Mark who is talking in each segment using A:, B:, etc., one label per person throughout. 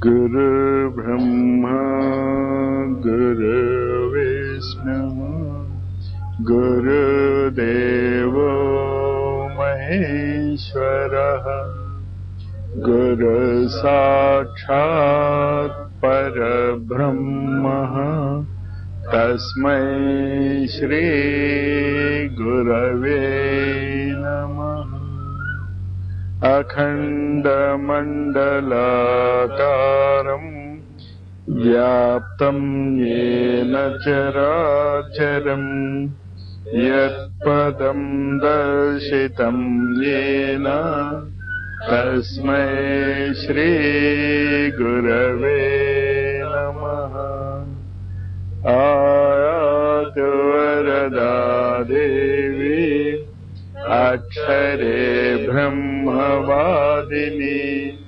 A: गुरुर्ब्रह्मा गुरुर्विष्णु गुरुदेवो महेश्वरः गुरुसाक्षात् परब्रह्मः तस्मै श्रीगुरवे नमः अखण्डमण्डलाकारम् व्याप्तम् येन चराचरम् यत्पदम् दर्शितम् येन तस्मै श्रीगुरवे नमः आयातु वरदा देवी अक्षरे ब्रह्मवादिनी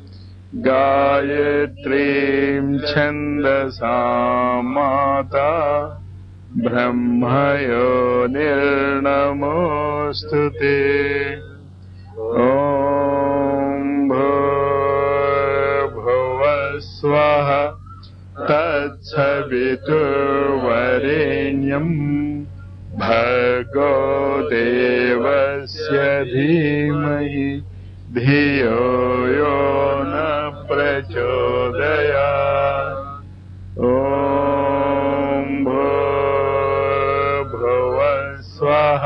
A: गायत्रीम् छन्दसा माता ब्रह्मयो निर्णमोऽस्तु ते ॐ भुवस्वः तत्सवितुर्वरेण्यम् भर्गो देवस्य धीमहि धियो यो न प्रचोदया ॐ भुवस्वः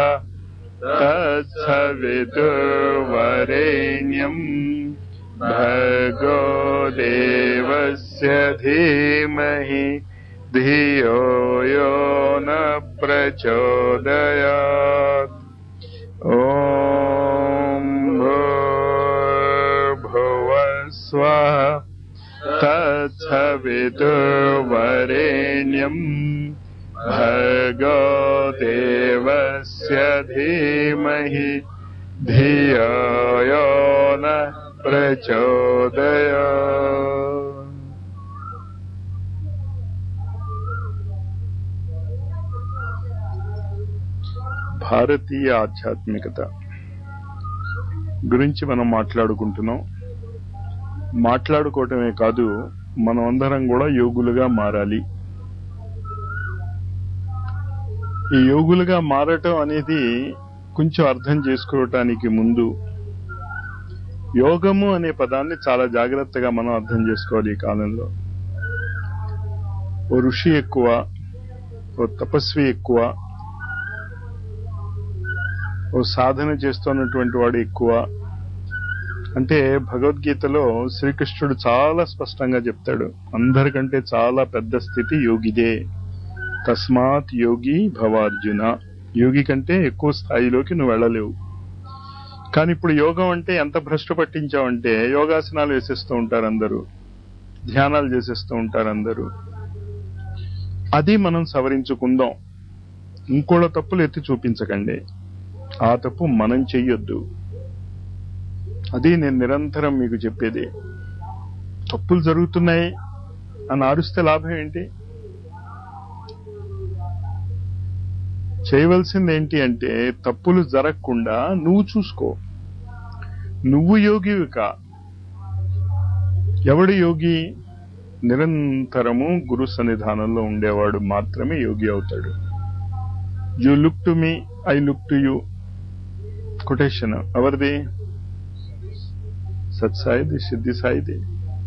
A: तत्सवितुर्वरेण्यम् भर्गो देवस्य धीमहि धियो यो न प्रचोदयात् ॐ भुवस्वः तत्सवितुर्वरेण्यम् भर्गो देवस्य धीमहि धियो यो न प्रचोदयात् భారతీయ ఆధ్యాత్మికత గురించి మనం మాట్లాడుకుంటున్నాం మాట్లాడుకోవటమే కాదు మనం అందరం కూడా యోగులుగా మారాలి ఈ యోగులుగా మారటం అనేది కొంచెం అర్థం చేసుకోవటానికి ముందు యోగము అనే పదాన్ని చాలా జాగ్రత్తగా మనం అర్థం చేసుకోవాలి ఈ కాలంలో ఓ ఋషి ఎక్కువ ఓ తపస్వి ఎక్కువ ఓ సాధన చేస్తున్నటువంటి వాడు ఎక్కువ అంటే భగవద్గీతలో శ్రీకృష్ణుడు చాలా స్పష్టంగా చెప్తాడు అందరికంటే చాలా పెద్ద స్థితి యోగిదే తస్మాత్ యోగి భవార్జున యోగి కంటే ఎక్కువ స్థాయిలోకి నువ్వు వెళ్ళలేవు కానీ ఇప్పుడు యోగం అంటే ఎంత భ్రష్టు పట్టించావంటే యోగాసనాలు వేసేస్తూ ఉంటారు అందరూ ధ్యానాలు చేసేస్తూ ఉంటారు అందరూ అది మనం సవరించుకుందాం ఇంకోళ్ళ తప్పులు ఎత్తి చూపించకండి ఆ తప్పు మనం చెయ్యొద్దు అది నేను నిరంతరం మీకు చెప్పేది తప్పులు జరుగుతున్నాయి అని ఆరుస్తే లాభం ఏంటి చేయవలసింది ఏంటి అంటే తప్పులు జరగకుండా నువ్వు చూసుకో నువ్వు యోగివి కా ఎవడు యోగి నిరంతరము గురు సన్నిధానంలో ఉండేవాడు మాత్రమే యోగి అవుతాడు you look to me I look to you quotation ఎవరిది సత్సాయిది సిద్ధి సాయిది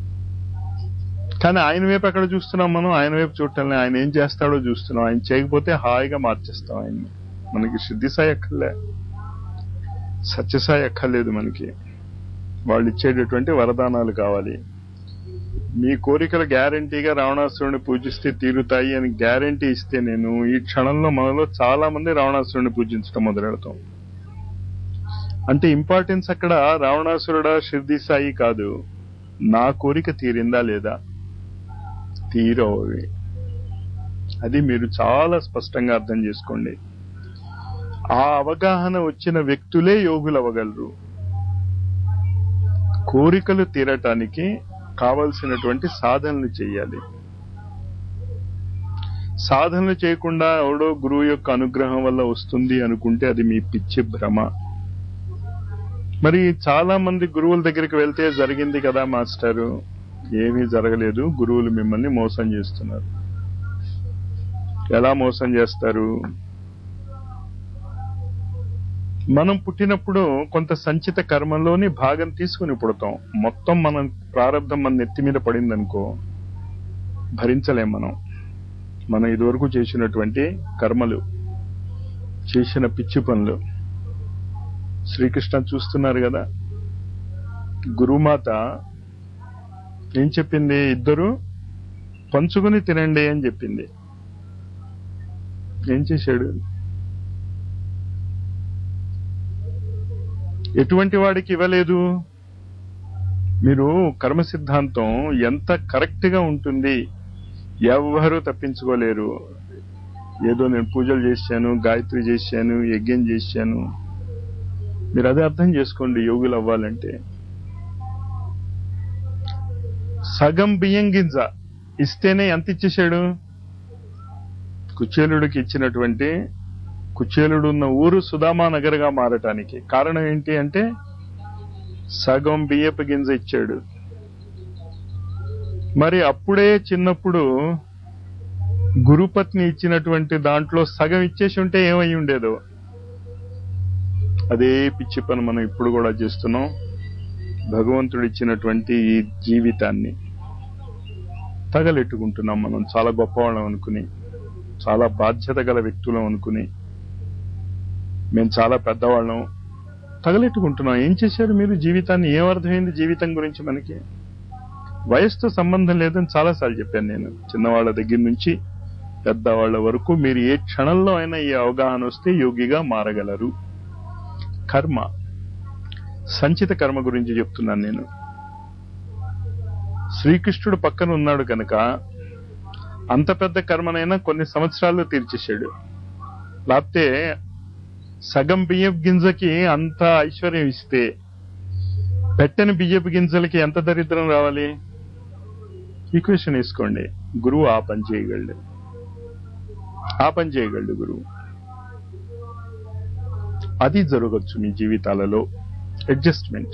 A: కానీ ఆయన వైపు ఎక్కడ చూస్తున్నాం మనం ఆయన వైపు చూడటం ఆయన ఏం చేస్తాడో చూస్తున్నాం ఆయన చేయకపోతే హాయిగా మార్చేస్తాం ఆయన్ని మనకి సిద్ధి సాయి అక్కర్లే సత్యసాయి అక్కర్లేదు మనకి వాళ్ళు ఇచ్చేటటువంటి వరదానాలు కావాలి మీ కోరికలు గ్యారంటీగా రావణాసురుని పూజిస్తే తీరుతాయి అని గ్యారంటీ ఇస్తే నేను ఈ క్షణంలో మనలో చాలా మంది రావణాసురుని పూజించడం మొదలెడతాం అంటే ఇంపార్టెన్స్ అక్కడ రావణాసురుడా షిర్ది సాయి కాదు నా కోరిక తీరిందా లేదా తీరవి అది మీరు చాలా స్పష్టంగా అర్థం చేసుకోండి ఆ అవగాహన వచ్చిన వ్యక్తులే యోగులు అవ్వగలరు కోరికలు తీరటానికి కావలసినటువంటి సాధనలు చేయాలి సాధనలు చేయకుండా ఎవడో గురువు యొక్క అనుగ్రహం వల్ల వస్తుంది అనుకుంటే అది మీ పిచ్చి భ్రమ మరి చాలా మంది గురువుల దగ్గరికి వెళ్తే జరిగింది కదా మాస్టారు ఏమీ జరగలేదు గురువులు మిమ్మల్ని మోసం చేస్తున్నారు ఎలా మోసం చేస్తారు మనం పుట్టినప్పుడు కొంత సంచిత కర్మలోని భాగం తీసుకుని పుడతాం మొత్తం మనం ప్రారంభం మన నెత్తి మీద పడిందనుకో భరించలేం మనం మనం ఇదివరకు చేసినటువంటి కర్మలు చేసిన పిచ్చి పనులు శ్రీకృష్ణ చూస్తున్నారు కదా గురుమాత ఏం చెప్పింది ఇద్దరు పంచుకుని తినండి అని చెప్పింది ఏం చేశాడు ఎటువంటి వాడికి ఇవ్వలేదు మీరు కర్మ సిద్ధాంతం ఎంత కరెక్ట్ గా ఉంటుంది ఎవ్వరూ తప్పించుకోలేరు ఏదో నేను పూజలు చేశాను గాయత్రి చేశాను యజ్ఞం చేశాను మీరు అదే అర్థం చేసుకోండి యోగులు అవ్వాలంటే సగం బియ్యం గింజ ఇస్తేనే ఎంత ఇచ్చేశాడు కుచేలుడికి ఇచ్చినటువంటి కుచేలుడు ఉన్న ఊరు సుధామా నగర్గా మారటానికి కారణం ఏంటి అంటే సగం బియ్యపు గింజ ఇచ్చాడు మరి అప్పుడే చిన్నప్పుడు గురుపత్ని ఇచ్చినటువంటి దాంట్లో సగం ఇచ్చేసి ఉంటే ఏమై ఉండేదో అదే పిచ్చి పని మనం ఇప్పుడు కూడా చేస్తున్నాం భగవంతుడు ఇచ్చినటువంటి ఈ జీవితాన్ని తగలెట్టుకుంటున్నాం మనం చాలా గొప్పవాళ్ళం అనుకుని చాలా బాధ్యత గల వ్యక్తులం అనుకుని మేము చాలా పెద్దవాళ్ళం తగలెట్టుకుంటున్నాం ఏం చేశారు మీరు జీవితాన్ని ఏం అర్థమైంది జీవితం గురించి మనకి వయసుతో సంబంధం లేదని చాలాసార్లు చెప్పాను నేను చిన్నవాళ్ళ దగ్గర నుంచి పెద్దవాళ్ల వరకు మీరు ఏ క్షణంలో అయినా ఈ అవగాహన వస్తే యోగిగా మారగలరు కర్మ సంచిత కర్మ గురించి చెప్తున్నాను నేను శ్రీకృష్ణుడు పక్కన ఉన్నాడు కనుక అంత పెద్ద కర్మనైనా కొన్ని సంవత్సరాల్లో తీర్చేశాడు లేకపోతే సగం బియ్యపు గింజకి అంత ఐశ్వర్యం ఇస్తే పెట్టని బియ్యపు గింజలకి ఎంత దరిద్రం రావాలి ఈక్వేషన్ వేసుకోండి గురువు ఆ పని చేయగలడు ఆ పని చేయగలడు గురువు అది జరగచ్చు మీ జీవితాలలో అడ్జస్ట్మెంట్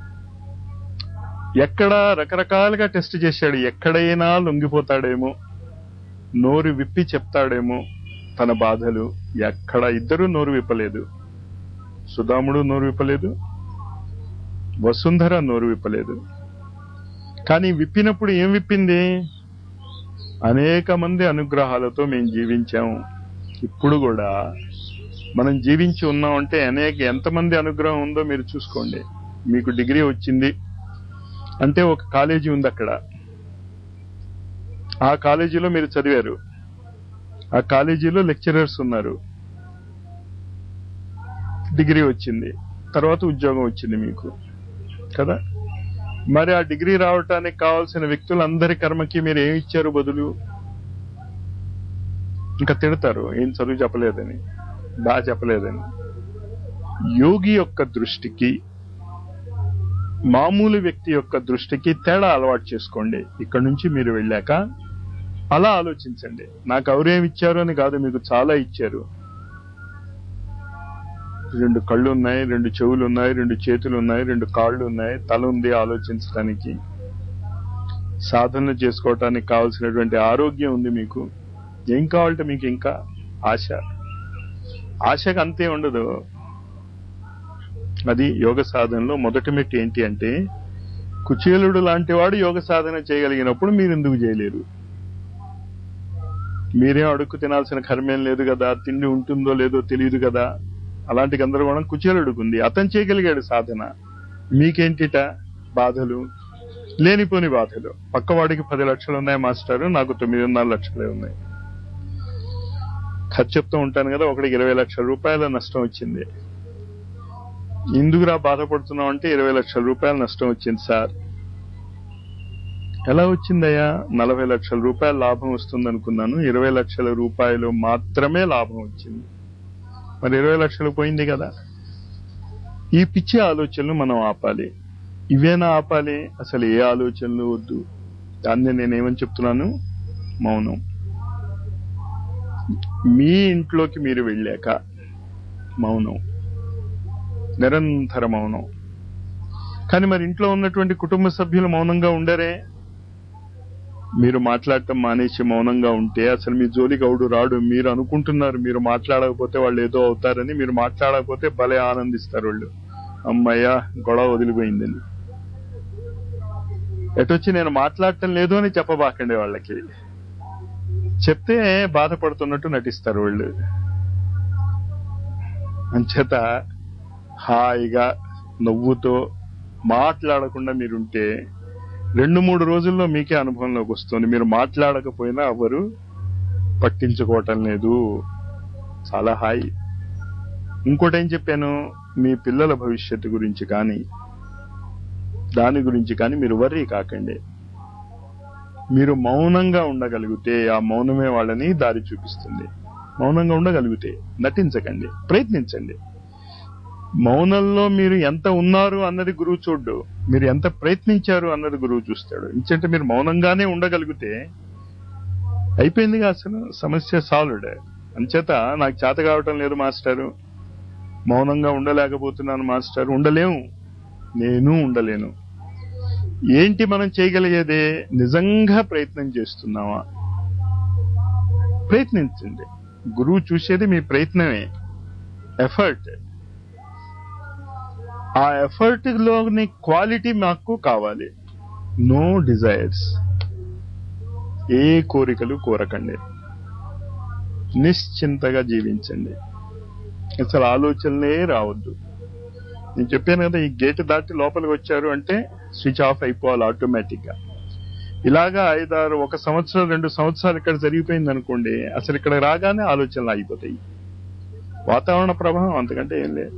A: ఎక్కడ రకరకాలుగా టెస్ట్ చేశాడు ఎక్కడైనా లొంగిపోతాడేమో నోరు విప్పి చెప్తాడేమో తన బాధలు ఎక్కడ ఇద్దరు నోరు విప్పలేదు సుధాముడు నోరు విప్పలేదు వసుంధర నోరు విప్పలేదు కానీ విప్పినప్పుడు ఏం విప్పింది అనేక మంది అనుగ్రహాలతో మేము జీవించాం ఇప్పుడు కూడా మనం జీవించి ఉన్నామంటే అనేక ఎంతమంది అనుగ్రహం ఉందో మీరు చూసుకోండి మీకు డిగ్రీ వచ్చింది అంటే ఒక కాలేజీ ఉంది అక్కడ ఆ కాలేజీలో మీరు చదివారు ఆ కాలేజీలో లెక్చరర్స్ ఉన్నారు డిగ్రీ వచ్చింది తర్వాత ఉద్యోగం వచ్చింది మీకు కదా మరి ఆ డిగ్రీ రావటానికి కావాల్సిన వ్యక్తులందరి కర్మకి మీరు ఏమి ఇచ్చారు బదులు ఇంకా తిడతారు ఏం చదువు చెప్పలేదని బాగా చెప్పలేదని యోగి యొక్క దృష్టికి మామూలు వ్యక్తి యొక్క దృష్టికి తేడా అలవాటు చేసుకోండి ఇక్కడ నుంచి మీరు వెళ్ళాక అలా ఆలోచించండి నాకు ఎవరేమి ఇచ్చారు అని కాదు మీకు చాలా ఇచ్చారు రెండు కళ్ళు ఉన్నాయి రెండు చెవులు ఉన్నాయి రెండు చేతులు ఉన్నాయి రెండు కాళ్ళు ఉన్నాయి తల ఉంది ఆలోచించడానికి సాధనలు చేసుకోవటానికి కావలసినటువంటి ఆరోగ్యం ఉంది మీకు ఏం కావాలంటే మీకు ఇంకా ఆశ ఆశకు అంతే ఉండదు అది యోగ సాధనలో మొదటి మెట్టు ఏంటి అంటే కుచేలుడు లాంటి వాడు యోగ సాధన చేయగలిగినప్పుడు మీరు ఎందుకు చేయలేరు మీరేం అడుక్కు తినాల్సిన కర్మేం లేదు కదా తిండి ఉంటుందో లేదో తెలియదు కదా అలాంటి గందరగోళం కుచేలుడుకుంది అతను చేయగలిగాడు సాధన మీకేంటిట బాధలు లేనిపోని బాధలు పక్కవాడికి పది లక్షలు ఉన్నాయి మాస్టారు నాకు తొమ్మిదిన్నర లక్షలే ఉన్నాయి ఖర్చు చెప్తూ ఉంటాను కదా ఒకటికి ఇరవై లక్షల రూపాయల నష్టం వచ్చింది ఎందుకురా బాధపడుతున్నావు అంటే ఇరవై లక్షల రూపాయల నష్టం వచ్చింది సార్ ఎలా వచ్చిందయ్యా నలభై లక్షల రూపాయల లాభం వస్తుంది అనుకున్నాను ఇరవై లక్షల రూపాయలు మాత్రమే లాభం వచ్చింది మరి ఇరవై లక్షలు పోయింది కదా ఈ పిచ్చి ఆలోచనలు మనం ఆపాలి ఇవేనా ఆపాలి అసలు ఏ ఆలోచనలు వద్దు దాన్ని నేనేమని చెప్తున్నాను మౌనం మీ ఇంట్లోకి మీరు వెళ్ళాక మౌనం నిరంతర మౌనం కానీ మరి ఇంట్లో ఉన్నటువంటి కుటుంబ సభ్యులు మౌనంగా ఉండరే మీరు మాట్లాడటం మానేసి మౌనంగా ఉంటే అసలు మీ జోలికి అవుడు రాడు మీరు అనుకుంటున్నారు మీరు మాట్లాడకపోతే వాళ్ళు ఏదో అవుతారని మీరు మాట్లాడకపోతే భలే ఆనందిస్తారు వాళ్ళు అమ్మయ్యా గొడవ వదిలిపోయిందని ఎటొచ్చి నేను మాట్లాడటం లేదు అని చెప్పబాకండి వాళ్ళకి చెప్తే బాధపడుతున్నట్టు నటిస్తారు వాళ్ళు అంచేత హాయిగా నవ్వుతో మాట్లాడకుండా మీరుంటే రెండు మూడు రోజుల్లో మీకే అనుభవంలోకి వస్తుంది మీరు మాట్లాడకపోయినా ఎవరు పట్టించుకోవటం లేదు చాలా హాయి ఇంకోటి ఏం చెప్పాను మీ పిల్లల భవిష్యత్తు గురించి కానీ దాని గురించి కానీ మీరు వర్రీ కాకండి మీరు మౌనంగా ఉండగలిగితే ఆ మౌనమే వాళ్ళని దారి చూపిస్తుంది మౌనంగా ఉండగలిగితే నటించకండి ప్రయత్నించండి మౌనంలో మీరు ఎంత ఉన్నారు అన్నది గురువు చూడ్డు మీరు ఎంత ప్రయత్నించారు అన్నది గురువు చూస్తాడు ఇంకంటే మీరు మౌనంగానే ఉండగలిగితే అయిపోయిందిగా అసలు సమస్య సాల్వ్డ్ అంచేత నాకు చేత కావటం లేదు మాస్టారు మౌనంగా ఉండలేకపోతున్నాను మాస్టర్ ఉండలేము నేను ఉండలేను ఏంటి మనం చేయగలిగేదే నిజంగా ప్రయత్నం చేస్తున్నావా ప్రయత్నించండి గురువు చూసేది మీ ప్రయత్నమే ఎఫర్ట్ ఆ ఎఫర్ట్ లోని క్వాలిటీ మాకు కావాలి నో డిజైర్స్ ఏ కోరికలు కోరకండి నిశ్చింతగా జీవించండి అసలు ఆలోచనలే రావద్దు నేను చెప్పాను కదా ఈ గేట్ దాటి లోపలికి వచ్చారు అంటే స్విచ్ ఆఫ్ అయిపోవాలి ఆటోమేటిక్ గా ఇలాగా ఐదారు ఒక సంవత్సరం రెండు సంవత్సరాలు ఇక్కడ జరిగిపోయింది అనుకోండి అసలు ఇక్కడ రాగానే ఆలోచనలు అయిపోతాయి వాతావరణ ప్రభావం అంతకంటే ఏం లేదు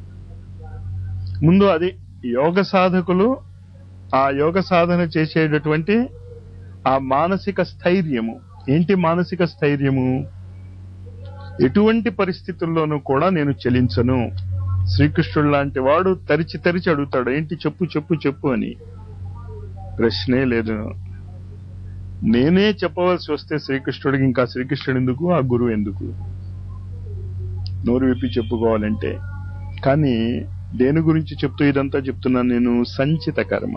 A: ముందు అది యోగ సాధకులు ఆ యోగ సాధన చేసేటటువంటి ఆ మానసిక స్థైర్యము ఏంటి మానసిక స్థైర్యము ఎటువంటి పరిస్థితుల్లోనూ కూడా నేను చెలించను శ్రీకృష్ణుడు లాంటి వాడు తరిచి తరిచి అడుగుతాడు ఏంటి చెప్పు చెప్పు చెప్పు అని ప్రశ్నే లేదు నేనే చెప్పవలసి వస్తే శ్రీకృష్ణుడికి ఇంకా శ్రీకృష్ణుడు ఎందుకు ఆ గురువు ఎందుకు నోరు విప్పి చెప్పుకోవాలంటే కానీ దేని గురించి చెప్తూ ఇదంతా చెప్తున్నాను నేను సంచిత కర్మ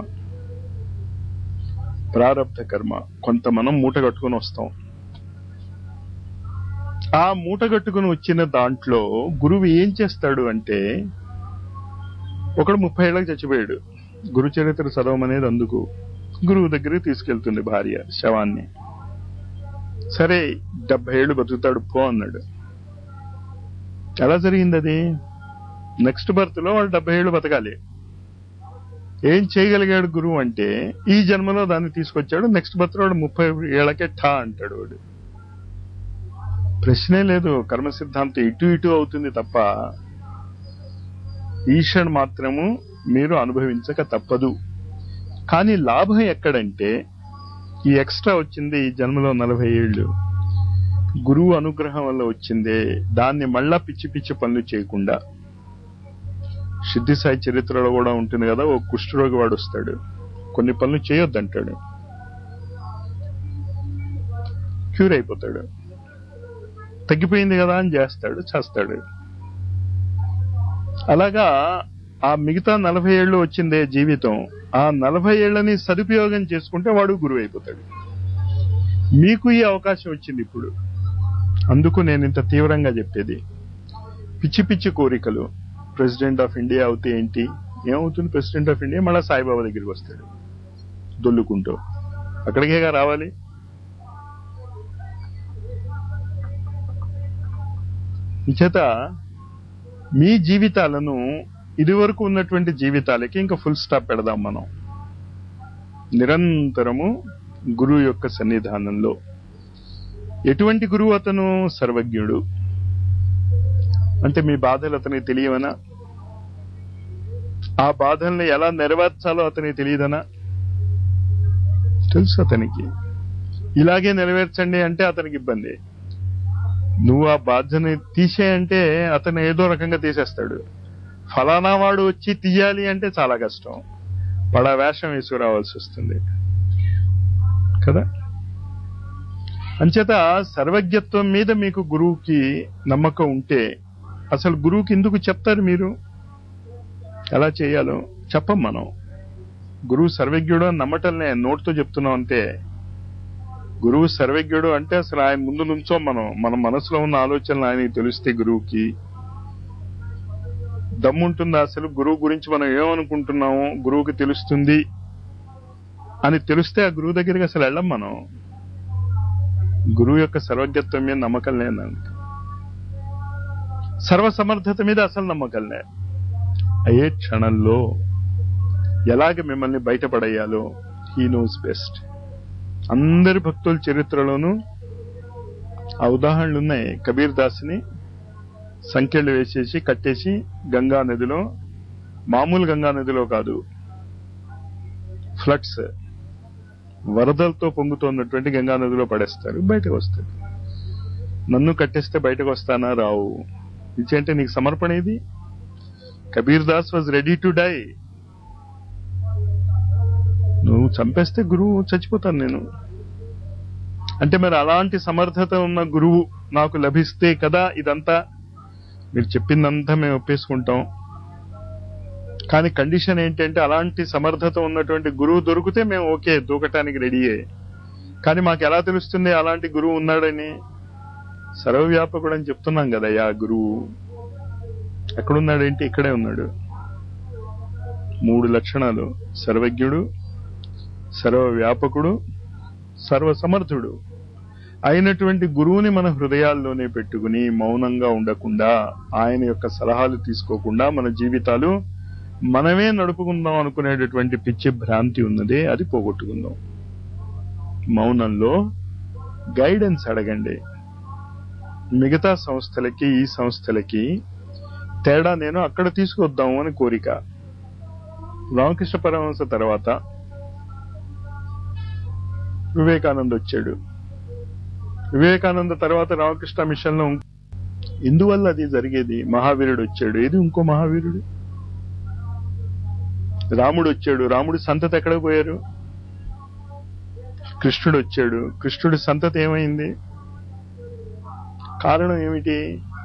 A: ప్రారంధ కర్మ కొంత మనం మూట కట్టుకుని వస్తాం ఆ మూట కట్టుకుని వచ్చిన దాంట్లో గురువు ఏం చేస్తాడు అంటే ఒకడు ముప్పై ఏళ్ళకి చచ్చిపోయాడు గురు చరిత్ర చదవమనేది అందుకు గురువు దగ్గరికి తీసుకెళ్తుంది భార్య శవాన్ని సరే డెబ్బై ఏళ్ళు బతుకుతాడు పో అన్నాడు ఎలా జరిగింది అది నెక్స్ట్ బర్త్ లో వాడు డెబ్బై ఏళ్ళు బతకాలి ఏం చేయగలిగాడు గురువు అంటే ఈ జన్మలో దాన్ని తీసుకొచ్చాడు నెక్స్ట్ బర్త్ వాడు ముప్పై ఏళ్ళకే ఠా అంటాడు వాడు ప్రశ్నే లేదు కర్మ సిద్ధాంతం ఇటు ఇటు అవుతుంది తప్ప ఈశ్వరుడు మాత్రము మీరు అనుభవించక తప్పదు కానీ లాభం ఎక్కడంటే ఈ ఎక్స్ట్రా వచ్చింది ఈ జన్మలో నలభై ఏళ్ళు గురువు అనుగ్రహం వల్ల వచ్చిందే దాన్ని మళ్ళా పిచ్చి పిచ్చి పనులు చేయకుండా సిద్ధి సాయి చరిత్రలో కూడా ఉంటుంది కదా ఓ కుష్ఠరోగి వాడు వస్తాడు కొన్ని పనులు చేయొద్దంటాడు క్యూర్ అయిపోతాడు తగ్గిపోయింది కదా అని చేస్తాడు చేస్తాడు అలాగా ఆ మిగతా నలభై ఏళ్ళు వచ్చిందే జీవితం ఆ నలభై ఏళ్ళని సదుపయోగం చేసుకుంటే వాడు గురువు అయిపోతాడు మీకు ఈ అవకాశం వచ్చింది ఇప్పుడు అందుకు నేను ఇంత తీవ్రంగా చెప్పేది పిచ్చి పిచ్చి కోరికలు ప్రెసిడెంట్ ఆఫ్ ఇండియా అవుతే ఏంటి ఏమవుతుంది ప్రెసిడెంట్ ఆఫ్ ఇండియా మళ్ళా సాయిబాబా దగ్గరికి వస్తాడు దొల్లుకుంటూ అక్కడికేగా రావాలి చేత మీ జీవితాలను ఇదివరకు ఉన్నటువంటి జీవితాలకి ఇంకా ఫుల్ స్టాప్ పెడదాం మనం నిరంతరము గురువు యొక్క సన్నిధానంలో ఎటువంటి గురువు అతను సర్వజ్ఞుడు అంటే మీ బాధలు అతనికి తెలియవనా ఆ బాధల్ని ఎలా నెరవేర్చాలో అతనికి తెలియదనా తెలుసు అతనికి ఇలాగే నెరవేర్చండి అంటే అతనికి ఇబ్బంది నువ్వు ఆ బాధ్యని తీసేయంటే అతను ఏదో రకంగా తీసేస్తాడు ఫలానా వాడు వచ్చి తీయాలి అంటే చాలా కష్టం పడ వేషం వేసుకురావాల్సి వస్తుంది కదా అంచేత సర్వజ్ఞత్వం మీద మీకు గురువుకి నమ్మకం ఉంటే అసలు గురువుకి ఎందుకు చెప్తారు మీరు ఎలా చేయాలో చెప్పం మనం గురువు సర్వజ్ఞుడు అని నమ్మటంలే నోటితో చెప్తున్నాం అంతే గురువు సర్వజ్ఞుడు అంటే అసలు ఆయన ముందు నుంచో మనం మన మనసులో ఉన్న ఆలోచనలు ఆయనకి తెలిస్తే గురువుకి దమ్ముంటుందా అసలు గురువు గురించి మనం ఏమనుకుంటున్నామో గురువుకి తెలుస్తుంది అని తెలిస్తే ఆ గురువు దగ్గరికి అసలు వెళ్ళం మనం గురువు యొక్క సర్వజ్ఞత్వం మీద నమ్మకం లేదండి సర్వసమర్థత మీద అసలు నమ్మకం లే అయ్యే క్షణంలో ఎలాగ మిమ్మల్ని బయటపడేయాలో హీ నోస్ బెస్ట్ అందరి భక్తుల చరిత్రలోనూ ఆ ఉదాహరణలు ఉన్నాయి కబీర్ దాస్ని సంఖ్యలు వేసేసి కట్టేసి గంగా నదిలో మామూలు గంగా నదిలో కాదు ఫ్లడ్స్ వరదలతో పొంగుతున్నటువంటి గంగా నదిలో పడేస్తారు బయటకు వస్తారు నన్ను కట్టేస్తే బయటకు వస్తానా రావు ఇచ్చేంటే నీకు సమర్పణ ఇది Kabir Das was ready to die నువ్వు చంపేస్తే గురువు చచ్చిపోతాను నేను అంటే మరి అలాంటి సమర్థత ఉన్న గురువు నాకు లభిస్తే కదా ఇదంతా మీరు చెప్పిందంతా మేము ఒప్పేసుకుంటాం కానీ కండిషన్ ఏంటంటే అలాంటి సమర్థత ఉన్నటువంటి గురువు దొరికితే మేము ఓకే దూకటానికి రెడీయే కానీ మాకు ఎలా తెలుస్తుంది అలాంటి గురువు ఉన్నాడని సర్వవ్యాపకుడు అని చెప్తున్నాం కదా యా గురువు ఎక్కడున్నాడేంటి ఇక్కడే ఉన్నాడు మూడు లక్షణాలు సర్వజ్ఞుడు సర్వవ్యాపకుడు సర్వసమర్థుడు అయినటువంటి గురువుని మన హృదయాల్లోనే పెట్టుకుని మౌనంగా ఉండకుండా ఆయన యొక్క సలహాలు తీసుకోకుండా మన జీవితాలు మనమే నడుపుకుందాం అనుకునేటటువంటి పిచ్చి భ్రాంతి ఉన్నదే అది పోగొట్టుకుందాం మౌనంలో గైడెన్స్ అడగండి మిగతా సంస్థలకి ఈ సంస్థలకి తేడా నేను అక్కడ తీసుకొద్దాము అని కోరిక రామకృష్ణ పరమహంస తర్వాత వివేకానంద్ వచ్చాడు వివేకానంద తర్వాత రామకృష్ణ మిషన్ లో ఇందువల్ల అది జరిగేది మహావీరుడు వచ్చాడు ఏది ఇంకో మహావీరుడు రాముడు వచ్చాడు రాముడి సంతతి ఎక్కడికి పోయారు కృష్ణుడు వచ్చాడు కృష్ణుడి సంతతి ఏమైంది కారణం ఏమిటి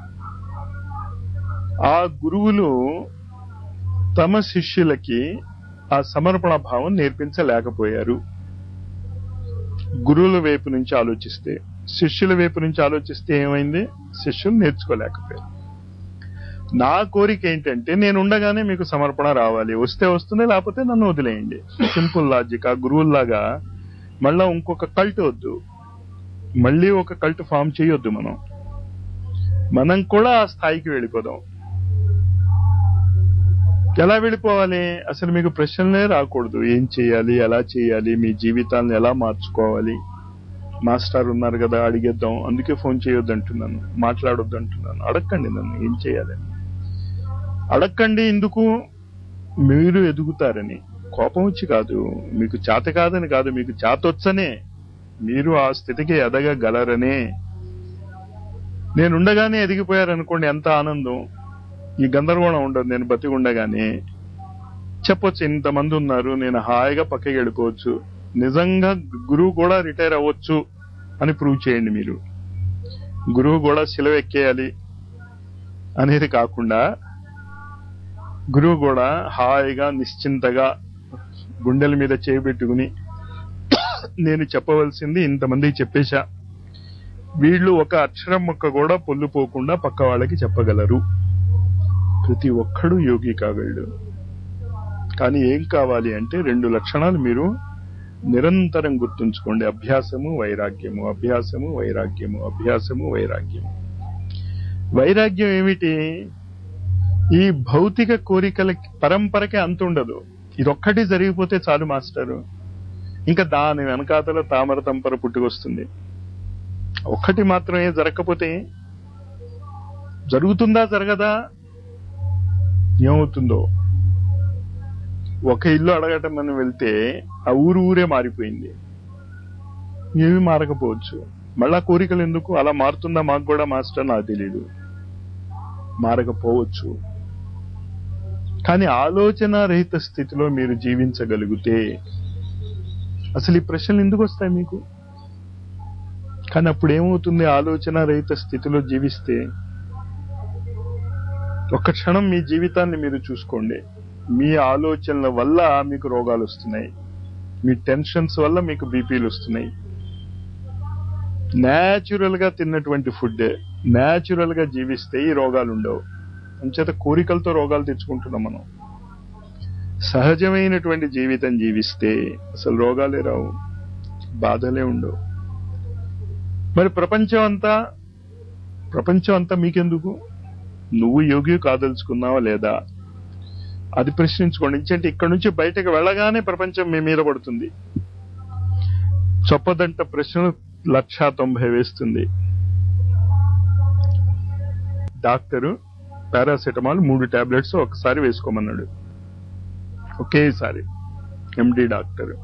A: ఆ గురువులు తమ శిష్యులకి ఆ సమర్పణ భావం నేర్పించలేకపోయారు గురువుల వైపు నుంచి ఆలోచిస్తే శిష్యుల వైపు నుంచి ఆలోచిస్తే ఏమైంది శిష్యులు నేర్చుకోలేకపోయారు నా కోరిక ఏంటంటే నేను ఉండగానే మీకు సమర్పణ రావాలి వస్తే వస్తుంది లేకపోతే నన్ను వదిలేయండి సింపుల్ లాజిక్ ఆ గురువుల్లాగా మళ్ళా ఇంకొక కల్ట్ వద్దు మళ్ళీ ఒక కల్ట్ ఫామ్ చేయొద్దు మనం మనం కూడా ఆ స్థాయికి వెళ్ళిపోదాం ఎలా వెళ్ళిపోవాలి అసలు మీకు ప్రశ్నలే రాకూడదు ఏం చేయాలి ఎలా చేయాలి మీ జీవితాలను ఎలా మార్చుకోవాలి మాస్టర్ ఉన్నారు కదా అడిగేద్దాం అందుకే ఫోన్ చేయొద్దు అంటున్నాను మాట్లాడొద్దు అంటున్నాను అడగండి నన్ను ఏం చేయాలి అడగండి ఎందుకు మీరు ఎదుగుతారని కోపం వచ్చి కాదు మీకు చేత కాదని కాదు మీకు చేతొచ్చనే మీరు ఆ స్థితికి ఎదగగలరనే నేనుండగానే ఎదిగిపోయారనుకోండి ఎంత ఆనందం ఈ గందరగోళం ఉండదు నేను బతికి ఉండగానే చెప్పొచ్చు ఇంతమంది ఉన్నారు నేను హాయిగా పక్కకి వెళ్ళిపోవచ్చు నిజంగా గురువు కూడా రిటైర్ అవ్వచ్చు అని ప్రూవ్ చేయండి మీరు గురువు కూడా సిలవ ఎక్కేయాలి అనేది కాకుండా గురువు కూడా హాయిగా నిశ్చింతగా గుండెల మీద చేయబెట్టుకుని నేను చెప్పవలసింది ఇంతమందికి చెప్పేశా వీళ్ళు ఒక అక్షరం మొక్క కూడా పొల్లుపోకుండా పక్క వాళ్ళకి చెప్పగలరు ప్రతి ఒక్కడు యోగి కాగలడు కానీ ఏం కావాలి అంటే రెండు లక్షణాలు మీరు నిరంతరం గుర్తుంచుకోండి అభ్యాసము వైరాగ్యము అభ్యాసము వైరాగ్యము అభ్యాసము వైరాగ్యము వైరాగ్యం ఏమిటి ఈ భౌతిక కోరికల పరంపరకే అంతుండదు ఇదొక్కటి జరిగిపోతే చాలు మాస్టరు ఇంకా దాని వెనకాతల తామర తంపర పుట్టుకొస్తుంది ఒక్కటి మాత్రమే జరగకపోతే జరుగుతుందా జరగదా ఏమవుతుందో ఒక ఇల్లు అడగటం మనం వెళ్తే ఆ ఊరు ఊరే మారిపోయింది ఏమి మారకపోవచ్చు మళ్ళా కోరికలు ఎందుకు అలా మారుతుందా మాకు కూడా మాస్టర్ నాకు తెలియదు మారకపోవచ్చు కానీ ఆలోచన రహిత స్థితిలో మీరు జీవించగలిగితే అసలు ఈ ప్రశ్నలు ఎందుకు వస్తాయి మీకు కానీ అప్పుడు ఏమవుతుంది ఆలోచన రహిత స్థితిలో జీవిస్తే ఒక్క క్షణం మీ జీవితాన్ని మీరు చూసుకోండి మీ ఆలోచనల వల్ల మీకు రోగాలు వస్తున్నాయి మీ టెన్షన్స్ వల్ల మీకు బీపీలు వస్తున్నాయి న్యాచురల్ గా తిన్నటువంటి ఫుడ్ న్యాచురల్ గా జీవిస్తే ఈ రోగాలు ఉండవు అంచేత కోరికలతో రోగాలు తెచ్చుకుంటున్నాం మనం సహజమైనటువంటి జీవితం జీవిస్తే అసలు రోగాలే రావు బాధలే ఉండవు మరి ప్రపంచం అంతా ప్రపంచం అంతా మీకెందుకు నువ్వు యోగి కాదలుచుకున్నావా లేదా అది ప్రశ్నించుకోండి ఎందుకంటే ఇక్కడ నుంచి బయటకు వెళ్ళగానే ప్రపంచం మీ మీద పడుతుంది చొప్పదంట ప్రశ్నలు లక్షా తొంభై వేస్తుంది డాక్టరు పారాసెటమాల్ మూడు టాబ్లెట్స్ ఒకసారి వేసుకోమన్నాడు ఒకేసారి ఎండి డాక్టర్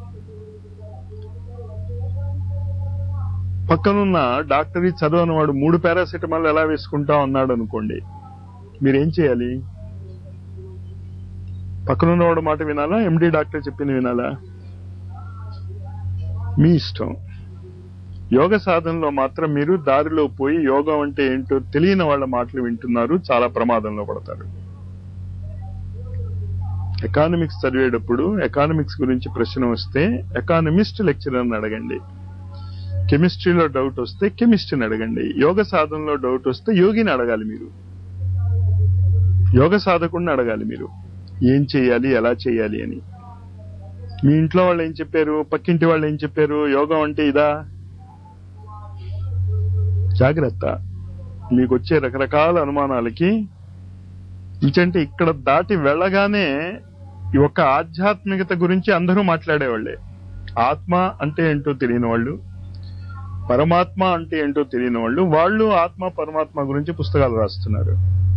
A: పక్కనున్న డాక్టర్ చదవని వాడు మూడు పారాసెటమాల్ ఎలా వేసుకుంటా ఉన్నాడు అనుకోండి మీరేం చేయాలి పక్కనున్న వాడు మాట వినాలా ఎండి డాక్టర్ చెప్పింది వినాలా మీ ఇష్టం యోగ సాధనలో మాత్రం మీరు దారిలో పోయి యోగం అంటే ఏంటో తెలియని వాళ్ళ మాటలు వింటున్నారు చాలా ప్రమాదంలో పడతారు ఎకానమిక్స్ చదివేటప్పుడు ఎకానమిక్స్ గురించి ప్రశ్న వస్తే ఎకానమిస్ట్ లెక్చరర్ని అడగండి కెమిస్ట్రీలో డౌట్ వస్తే కెమిస్ట్రీని అడగండి యోగ సాధనలో డౌట్ వస్తే యోగిని అడగాలి మీరు యోగ సాధకుడిని అడగాలి మీరు ఏం చేయాలి ఎలా చేయాలి అని మీ ఇంట్లో వాళ్ళు ఏం చెప్పారు పక్కింటి వాళ్ళు ఏం చెప్పారు యోగం అంటే ఇదా జాగ్రత్త మీకు వచ్చే రకరకాల అనుమానాలకి ఇంకంటే ఇక్కడ దాటి వెళ్ళగానే ఈ ఒక్క ఆధ్యాత్మికత గురించి అందరూ మాట్లాడేవాళ్లే ఆత్మ అంటే ఏంటో తెలియని వాళ్ళు పరమాత్మ అంటే ఏంటో తెలియని వాళ్ళు వాళ్ళు ఆత్మ పరమాత్మ గురించి పుస్తకాలు రాస్తున్నారు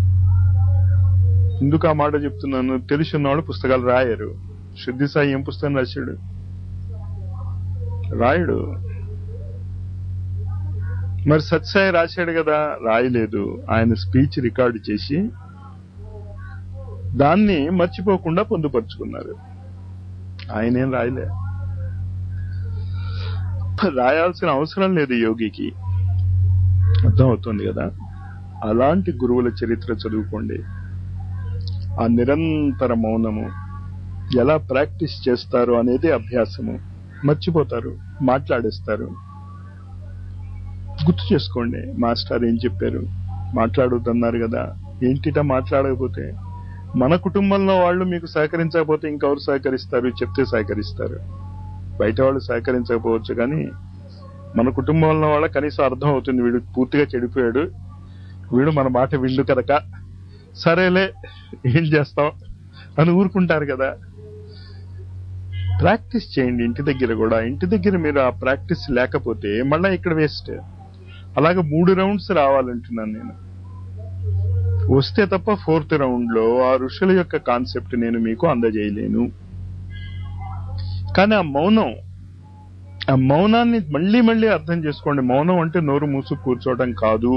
A: ఎందుకు ఆ మాట చెప్తున్నాను తెలుసున్నవాడు పుస్తకాలు రాయరు శుద్ధి సాయి ఏం పుస్తకం రాశాడు రాయుడు మరి సత్సాయి రాశాడు కదా రాయలేదు ఆయన స్పీచ్ రికార్డు చేసి దాన్ని మర్చిపోకుండా పొందుపరుచుకున్నారు ఆయనేం రాయలే రాయాల్సిన అవసరం లేదు యోగికి అర్థమవుతుంది కదా అలాంటి గురువుల చరిత్ర చదువుకోండి ఆ నిరంతర మౌనము ఎలా ప్రాక్టీస్ చేస్తారు అనేది అభ్యాసము మర్చిపోతారు మాట్లాడేస్తారు గుర్తు చేసుకోండి మాస్టర్ ఏం చెప్పారు మాట్లాడొద్దన్నారు కదా ఏంటిట మాట్లాడకపోతే మన కుటుంబంలో వాళ్ళు మీకు సహకరించకపోతే ఇంకెవరు సహకరిస్తారు చెప్తే సహకరిస్తారు బయట వాళ్ళు సహకరించకపోవచ్చు కానీ మన కుటుంబంలో వాళ్ళ కనీసం అర్థం అవుతుంది వీడు పూర్తిగా చెడిపోయాడు వీడు మన మాట విండు కనుక సరేలే ఏం చేస్తాం అని ఊరుకుంటారు కదా ప్రాక్టీస్ చేయండి ఇంటి దగ్గర కూడా ఇంటి దగ్గర మీరు ఆ ప్రాక్టీస్ లేకపోతే మళ్ళా ఇక్కడ వేస్ట్ అలాగే మూడు రౌండ్స్ రావాలంటున్నాను నేను వస్తే తప్ప ఫోర్త్ రౌండ్ లో ఆ ఋషుల యొక్క కాన్సెప్ట్ నేను మీకు అందజేయలేను కానీ ఆ మౌనం ఆ మౌనాన్ని మళ్ళీ మళ్ళీ అర్థం చేసుకోండి మౌనం అంటే నోరు మూసు కూర్చోవడం కాదు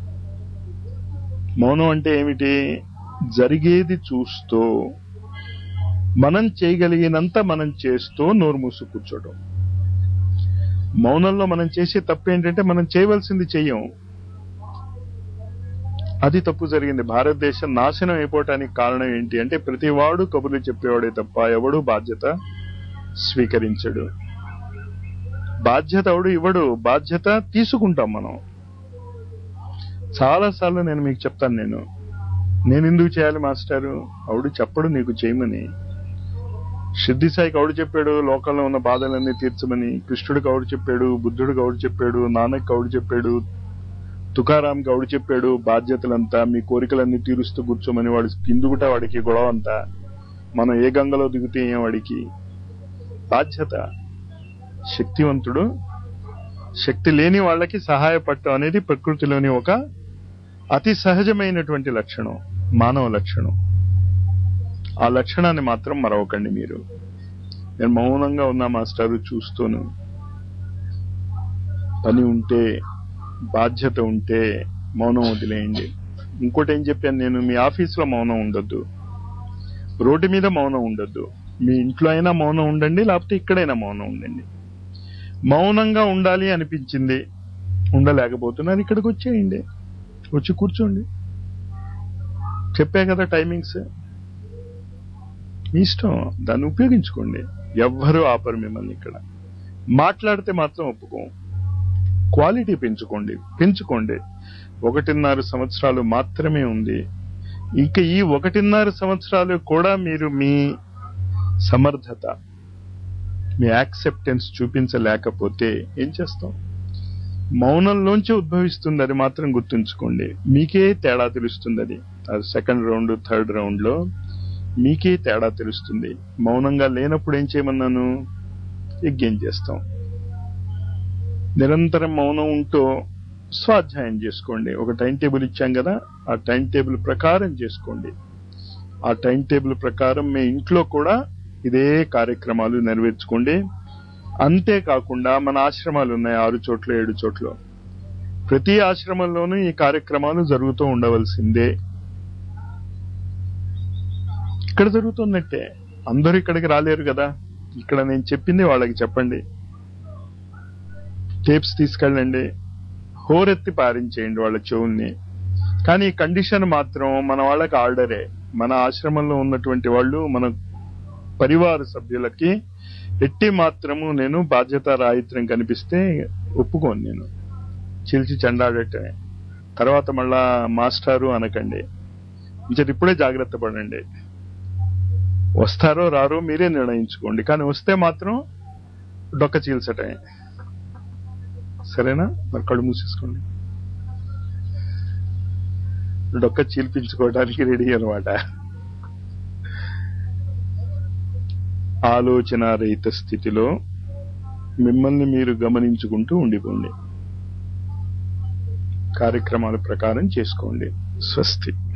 A: మౌనం అంటే ఏమిటి జరిగేది చూస్తూ మనం చేయగలిగినంత మనం చేస్తూ నోరు మూసు కూర్చోవడం మౌనంలో మనం చేసే తప్పు ఏంటంటే మనం చేయవలసింది చెయ్యం అది తప్పు జరిగింది భారతదేశం నాశనం అయిపోవటానికి కారణం ఏంటి అంటే ప్రతి వాడు కబుర్లు చెప్పేవాడే తప్ప ఎవడు బాధ్యత స్వీకరించడు బాధ్యత ఎవడు ఇవ్వడు బాధ్యత తీసుకుంటాం మనం చాలా సార్లు నేను మీకు చెప్తాను నేను నేను ఎందుకు చేయాలి మాస్టారు అవుడు చెప్పడు నీకు చేయమని సిద్ధి సాయికి అవుడు చెప్పాడు లోకంలో ఉన్న బాధలన్నీ తీర్చమని కృష్ణుడికి అవుడు చెప్పాడు బుద్ధుడికి అవుడు చెప్పాడు నానక్ అవుడు చెప్పాడు తుకారాం గౌడు చెప్పాడు బాధ్యతలంతా మీ కోరికలన్నీ తీరుస్తూ కూర్చోమని వాడు కిందుకుట వాడికి గొడవ అంతా మనం ఏ గంగలో దిగితే ఏం వాడికి బాధ్యత శక్తివంతుడు శక్తి లేని వాళ్ళకి సహాయపడటం అనేది ప్రకృతిలోని ఒక అతి సహజమైనటువంటి లక్షణం మానవ లక్షణం ఆ లక్షణాన్ని మాత్రం మరవకండి మీరు నేను మౌనంగా ఉన్నా మాస్టారు చూస్తూను పని ఉంటే బాధ్యత ఉంటే మౌనం వదిలేయండి ఇంకోటి ఏం చెప్పాను నేను మీ ఆఫీసులో మౌనం ఉండొద్దు రోడ్డు మీద మౌనం ఉండొద్దు మీ ఇంట్లో అయినా మౌనం ఉండండి లేకపోతే ఇక్కడైనా మౌనం ఉండండి మౌనంగా ఉండాలి అనిపించింది ఉండలేకపోతున్నారు ఇక్కడికి వచ్చేయండి వచ్చి కూర్చోండి చెప్పా కదా టైమింగ్స్ మీ ఇష్టం దాన్ని ఉపయోగించుకోండి ఎవ్వరూ ఆపరు మిమ్మల్ని ఇక్కడ మాట్లాడితే మాత్రం ఒప్పుకోం క్వాలిటీ పెంచుకోండి పెంచుకోండి ఒకటిన్నర సంవత్సరాలు మాత్రమే ఉంది ఇంకా ఈ ఒకటిన్నర సంవత్సరాలు కూడా మీరు మీ సమర్థత మీ యాక్సెప్టెన్స్ చూపించలేకపోతే ఏం చేస్తాం మౌనంలోంచి ఉద్భవిస్తుంది అది మాత్రం గుర్తుంచుకోండి మీకే తేడా తెలుస్తుంది అది అది సెకండ్ రౌండ్ థర్డ్ రౌండ్ లో మీకే తేడా తెలుస్తుంది మౌనంగా లేనప్పుడు ఏం చేయమన్నాను యజ్ఞం చేస్తాం నిరంతరం మౌనం ఉంటూ స్వాధ్యాయం చేసుకోండి ఒక టైం టేబుల్ ఇచ్చాం కదా ఆ టైం టేబుల్ ప్రకారం చేసుకోండి ఆ టైం టేబుల్ ప్రకారం మీ ఇంట్లో కూడా ఇదే కార్యక్రమాలు నెరవేర్చుకోండి అంతేకాకుండా మన ఆశ్రమాలు ఉన్నాయి ఆరు చోట్ల ఏడు చోట్ల ప్రతి ఆశ్రమంలోనూ ఈ కార్యక్రమాలు జరుగుతూ ఉండవలసిందే ఇక్కడ జరుగుతున్నట్టే అందరూ ఇక్కడికి రాలేరు కదా ఇక్కడ నేను చెప్పింది వాళ్ళకి చెప్పండి టేప్స్ తీసుకెళ్ళండి హోరెత్తి పారించేయండి వాళ్ళ చెవుల్ని కానీ ఈ కండిషన్ మాత్రం మన వాళ్ళకి ఆర్డరే మన ఆశ్రమంలో ఉన్నటువంటి వాళ్ళు మన పరివార సభ్యులకి ఎట్టి మాత్రము నేను బాధ్యత రాయిత్రం కనిపిస్తే ఒప్పుకోను నేను చిల్చి చెండాడటమే తర్వాత మళ్ళా మాస్టారు అనకండి ఇంక ఇప్పుడే జాగ్రత్త పడండి వస్తారో రారో మీరే నిర్ణయించుకోండి కానీ వస్తే మాత్రం డొక్క చీల్చటమే సరేనా మరి కళ్ళు మూసేసుకోండి డొక్క చీల్పించుకోవడానికి రెడీ అనమాట ఆలోచన రహిత స్థితిలో మిమ్మల్ని మీరు గమనించుకుంటూ ఉండిపోండి కార్యక్రమాల ప్రకారం చేసుకోండి స్వస్తి